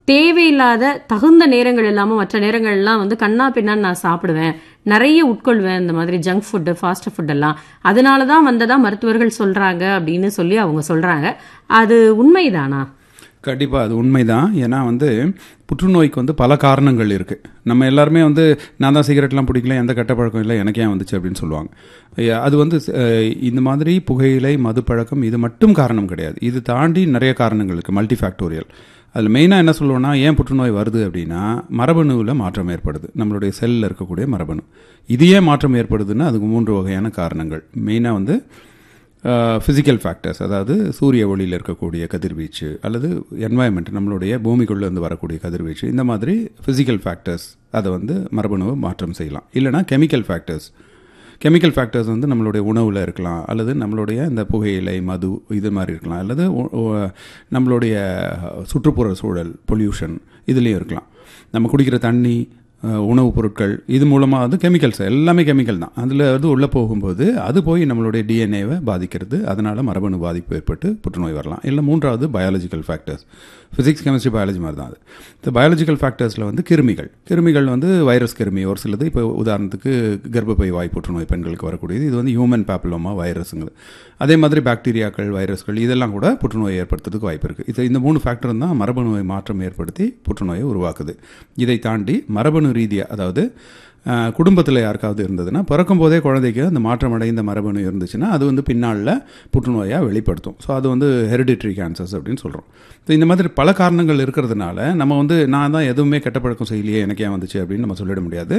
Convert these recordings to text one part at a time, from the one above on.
தேவையில்லாத தகுந்த நேரங்கள் இல்லாம மற்ற நேரங்கள் எல்லாம் வந்து கண்ணா பின்னான்னு நான் சாப்பிடுவேன் நிறைய உட்கொள்வேன் இந்த மாதிரி ஜங்க் ஃபுட்டு ஃபாஸ்ட் ஃபுட் எல்லாம் அதனால தான் வந்ததா மருத்துவர்கள் சொல்றாங்க அப்படின்னு சொல்லி அவங்க சொல்றாங்க அது உண்மைதானா கண்டிப்பாக அது உண்மைதான் ஏன்னா வந்து புற்றுநோய்க்கு வந்து பல காரணங்கள் இருக்குது நம்ம எல்லாருமே வந்து நான் தான் சிகரெட்லாம் பிடிக்கல எந்த கெட்ட பழக்கம் இல்லை எனக்கு ஏன் வந்துச்சு அப்படின்னு சொல்லுவாங்க ஐயா, அது வந்து அஹ், இந்த மாதிரி புகையிலை மது பழக்கம் இது மட்டும் காரணம் கிடையாது இது தாண்டி நிறைய காரணங்கள் இருக்குது மல்டி ஃபேக்டோரியல் அதில் மெயினாக என்ன சொல்லுவோம்னா ஏன் புற்றுநோய் வருது அப்படின்னா மரபணுவில் மாற்றம் ஏற்படுது நம்மளுடைய செல்லில் இருக்கக்கூடிய மரபணு இது ஏன் மாற்றம் ஏற்படுதுன்னா அதுக்கு மூன்று வகையான காரணங்கள் மெயினாக வந்து ஃபிசிக்கல் ஃபேக்டர்ஸ் அதாவது சூரிய ஒளியில் இருக்கக்கூடிய கதிர்வீச்சு அல்லது என்வாயன்மெண்ட் நம்மளுடைய பூமிக்குள்ளே இருந்து வரக்கூடிய கதிர்வீச்சு இந்த மாதிரி ஃபிசிக்கல் ஃபேக்டர்ஸ் அதை வந்து மரபணுவை மாற்றம் செய்யலாம் இல்லைனா கெமிக்கல் ஃபேக்டர்ஸ் கெமிக்கல் ஃபேக்டர்ஸ் வந்து நம்மளுடைய உணவில் இருக்கலாம் அல்லது நம்மளுடைய இந்த புகையிலை மது இது மாதிரி இருக்கலாம் அல்லது உ- உ- நம்மளுடைய சுற்றுப்புற சூழல் பொல்யூஷன் இதுலேயும் இருக்கலாம் நம்ம குடிக்கிற தண்ணி அஹ், உணவுப் பொருட்கள் இது மூலமாக வந்து கெமிக்கல்ஸ் எல்லாமே கெமிக்கல் தான் அதில் வந்து உள்ளே போகும்போது அது போய் நம்மளுடைய டிஎன்ஏவை பாதிக்கிறது அதனால் மரபணு பாதிப்பு ஏற்பட்டு புற்றுநோய் வரலாம் இல்லை மூன்றாவது biological factors physics chemistry biology மாதிரி தான் அது இந்த பயாலஜிக்கல் ஃபேக்டர்ஸில் வந்து கிருமிகள் கிருமிகள் வந்து வைரஸ் கிருமி ஒரு சிலது இப்போ உதாரணத்துக்கு கர்ப்பப்பை வாய் புற்றுநோய் பெண்களுக்கு வரக்கூடியது இது வந்து ஹியூமன் பேப்பிலோமா வைரஸுங்கிறது அதே மாதிரி பாக்டீரியாக்கள் வைரஸ்கள் இதெல்லாம் கூட புற்றுநோயை ஏற்படுத்துறதுக்கு வாய்ப்பு இருக்குது இது இந்த மூணு ஃபேக்டர் தான் மரபணு மாற்றம் ஏற்படுத்தி புற்றுநோயை உருவாக்குது இதை தாண்டி மரபணு ரீதியாக அதாவது குடும்பத்தில் யாருக்காவது இருந்ததுன்னா பிறக்கும் போதே குழந்தைக்கு அந்த மாற்றம் அடைந்த மரபணு இருந்துச்சுன்னா அது வந்து பின்னாளில் புற்றுநோயாக வெளிப்படுத்தும் ஸோ அது வந்து ஹெரிடிட்ரி கேன்சர்ஸ் அப்படின்னு சொல்கிறோம் ஸோ இந்த மாதிரி பல காரணங்கள் இருக்கிறதுனால நம்ம வந்து நான் தான் எதுவுமே கெட்ட பழக்கம் செய்யலையே எனக்கு ஏன் வந்துச்சு அப்படின்னு நம்ம சொல்லிட முடியாது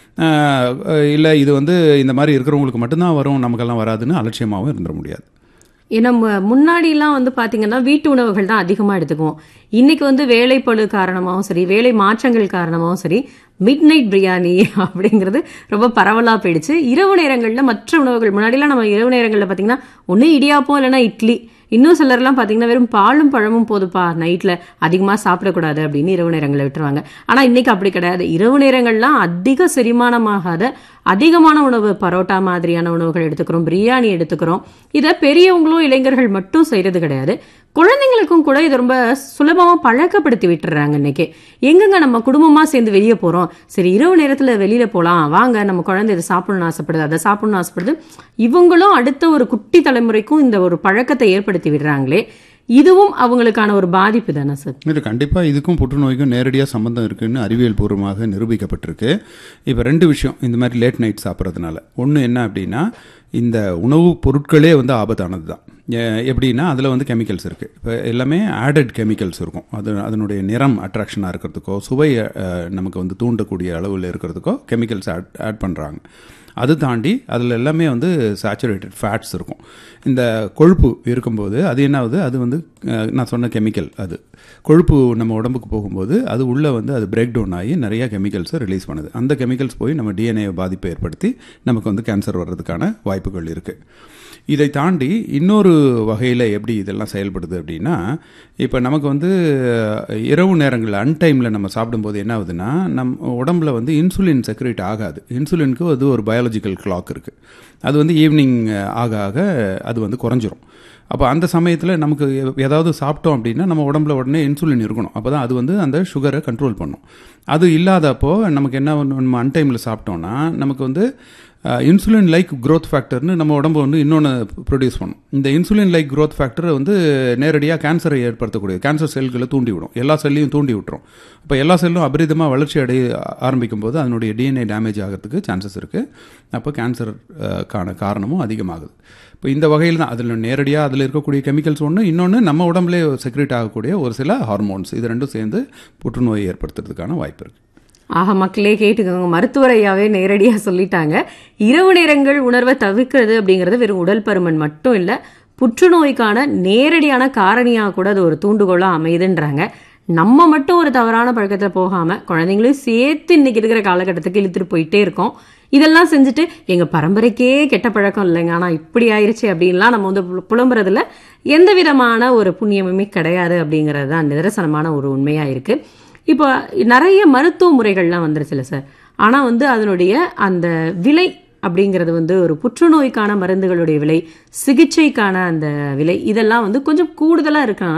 இல்லை இது வந்து இந்த மாதிரி இருக்கிறவங்களுக்கு மட்டும்தான் வரும் நமக்கெல்லாம் வராதுன்னு அலட்சியமாகவும் இருந்துட முடியாது ஏன்னா மு- முன்னாடிலாம் வந்து பாத்தீங்கன்னா வீட்டு உணவுகள் தான் அதிகமா எடுத்துக்குவோம் இன்னைக்கு வந்து வேலைப்பளு காரணமாகவும் சரி வேலை மாற்றங்கள் காரணமாகவும் சரி மிட் நைட் பிரியாணி அப்படிங்கிறது ரொம்ப பரவலா போயிடுச்சு இரவு நேரங்கள்ல மற்ற உணவுகள் முன்னாடிலாம் நம்ம இரவு நேரங்கள்ல பாத்தீங்கன்னா ஒண்ணு இடியாப்பம் இல்லைன்னா இட்லி இன்னும் சிலர்லாம் பாத்தீங்கன்னா வெறும் பாலும் பழமும் போதுப்பா நைட்ல அதிகமா சாப்பிடக்கூடாது அப்படின்னு இரவு நேரங்களில் விட்டுருவாங்க ஆனா இன்னைக்கு அப்படி கிடையாது இரவு நேரங்கள்லாம் அதிக செரிமானமாகாத அதிகமான உணவு பரோட்டா மாதிரியான உணவுகள் எடுத்துக்கிறோம் பிரியாணி எடுத்துக்கிறோம் இதை பெரியவங்களும் இளைஞர்கள் மட்டும் செய்யறது கிடையாது குழந்தைங்களுக்கும் கூட இது ரொம்ப சுலபமா பழக்கப்படுத்தி விட்டுறாங்க இன்னைக்கு எங்கங்க நம்ம குடும்பமா சேர்ந்து வெளியே போறோம் சரி இரவு நேரத்துல வெளியில போலாம் வாங்க நம்ம குழந்தை இதை சாப்பிடணும்னு ஆசைப்படுது அதை சாப்பிடணும்னு ஆசைப்படுது இவங்களும் அடுத்த ஒரு குட்டி தலைமுறைக்கும் இந்த ஒரு பழக்கத்தை ஏற்படுத்தி விடுறாங்களே இதுவும் அவங்களுக்கான ஒரு பாதிப்பு தானே சார் இது கண்டிப்பாக இதுக்கும் புற்றுநோய்க்கும் நேரடியாக சம்பந்தம் இருக்குன்னு அறிவியல் பூர்வமாக நிரூபிக்கப்பட்டிருக்கு இப்போ ரெண்டு விஷயம் இந்த மாதிரி லேட் நைட் சாப்பிட்றதுனால ஒன்று என்ன அப்படின்னா இந்த உணவுப் பொருட்களே வந்து ஆபத்தானது தான் எ- எப்படின்னா அதில் வந்து கெமிக்கல்ஸ் இருக்குது இப்போ எல்லாமே ஆடட் கெமிக்கல்ஸ் இருக்கும் அது அதனுடைய நிறம் அட்ராக்ஷனாக இருக்கிறதுக்கோ சுவை அஹ், நமக்கு வந்து தூண்டக்கூடிய அளவில் இருக்கிறதுக்கோ கெமிக்கல்ஸ் ஆட் ஆட் பண்ணுறாங்க அது தாண்டி அதில் எல்லாமே வந்து சேச்சுரேட்டட் ஃபேட்ஸ் இருக்கும் இந்த கொழுப்பு இருக்கும்போது அது என்ன ஆகுது அது வந்து அஹ், நான் சொன்ன கெமிக்கல் அது கொழுப்பு நம்ம உடம்புக்கு போகும்போது அது உள்ளே வந்து அது பிரேக் டவுன் ஆகி நிறைய கெமிக்கல்ஸை ரிலீஸ் பண்ணுது அந்த கெமிக்கல்ஸ் போய் நம்ம டிஎன்ஏ பாதிப்பை ஏற்படுத்தி நமக்கு வந்து கேன்சர் வர்றதுக்கான வாய்ப்புகள் இருக்குது இதை தாண்டி இன்னொரு வகையில் எப்படி இதெல்லாம் செயல்படுது அப்படின்னா இப்போ நமக்கு வந்து அஹ், இரவு நேரங்களில் அன்டைமில் நம்ம சாப்பிடும்போது என்ன ஆகுதுன்னா நம்ம உடம்புல வந்து இன்சுலின் செக்ரேட் ஆகாது இன்சுலினுக்கு அது ஒரு பயாலஜிக்கல் கிளாக் இருக்குது அது வந்து ஈவினிங் ஆக ஆக அது வந்து குறைஞ்சிரும் அப்போ அந்த சமயத்தில் நமக்கு எ- ஏதாவது சாப்பிட்டோம் அப்படின்னா நம்ம உடம்புல உடனே இன்சுலின் இருக்கணும் அப்போ தான் அது வந்து அந்த சுகரை கண்ட்ரோல் பண்ணும் அது இல்லாதப்போ நமக்கு என்ன ஒண்ணு- நம்ம அன்டைமில் சாப்பிட்டோம்னா நமக்கு வந்து இன்சுலின் லைக் growth ஃபேக்டர்னு நம்ம உடம்பு வந்து இன்னொன்று ப்ரொடியூஸ் பண்ணும் இந்த இன்சுலின் லைக் growth ஃபேக்டர் வந்து நேரடியாக கேன்சரை ஏற்படுத்தக்கூடிய கேன்சர் செல்களை தூண்டி விடும் எல்லா செல்லையும் தூண்டி விட்டுரும் அப்போ எல்லா செல்லும் அபரிதமாக வளர்ச்சி அடைய ஆரம்பிக்கும் போது அதனுடைய டிஎன்ஏ டேமேஜ் ஆகிறதுக்கு சான்சஸ் இருக்குது அப்போ கேன்சர் கான காரணமும் அதிகமாகுது இப்போ இந்த வகையில் தான் அதில் நேரடியாக அதில் இருக்கக்கூடிய கெமிக்கல்ஸ் ஒன்று இன்னொன்று நம்ம உடம்புலே செக்ரேட் ஆகக்கூடிய ஒரு சில ஹார்மோன்ஸ் இது ரெண்டும் சேர்ந்து புற்றுநோயை ஏற்படுத்துறதுக்கான வாய்ப்பு இருக்குது ஆக மக்களே கேட்டுக்கோங்க மருத்துவர் ஐயாவே நேரடியாக சொல்லிட்டாங்க இரவு நேரங்கள் உணர்வை தவிர்க்கிறது அப்படிங்கிறது வெறும் உடல் பருமன் மட்டும் இல்லை புற்றுநோய்க்கான நேரடியான காரணியாக கூட அது ஒரு தூண்டுகோலாக அமையுதுன்றாங்க நம்ம மட்டும் ஒரு தவறான பழக்கத்தில் போகாம குழந்தைங்களையும் சேர்த்து இன்னைக்கு இருக்கிற காலகட்டத்துக்கு இழுத்துட்டு போயிட்டே இருக்கோம் இதெல்லாம் செஞ்சுட்டு எங்க பரம்பரைக்கே கெட்ட பழக்கம் இல்லைங்க ஆனா இப்படி ஆயிருச்சு அப்படின்லாம் நம்ம வந்து புல- புலம்புறதுல எந்த விதமான ஒரு புண்ணியமுமே கிடையாது அப்படிங்கிறது தான் நிதர்சனமான ஒரு உண்மையா இருக்கு இப்போ நிறைய மருத்துவ முறைகள்லாம் வந்துருச்சுல சார் ஆனா வந்து அதனுடைய அந்த விலை அப்படிங்கிறது வந்து ஒரு புற்றுநோய்க்கான மருந்துகளுடைய விலை சிகிச்சைக்கான அந்த விலை இதெல்லாம் வந்து கொஞ்சம் கூடுதலா இருக்கனால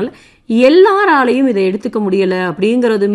எல்லாராலையும் இதை எடுத்துக்க முடியல அப்படிங்கிறது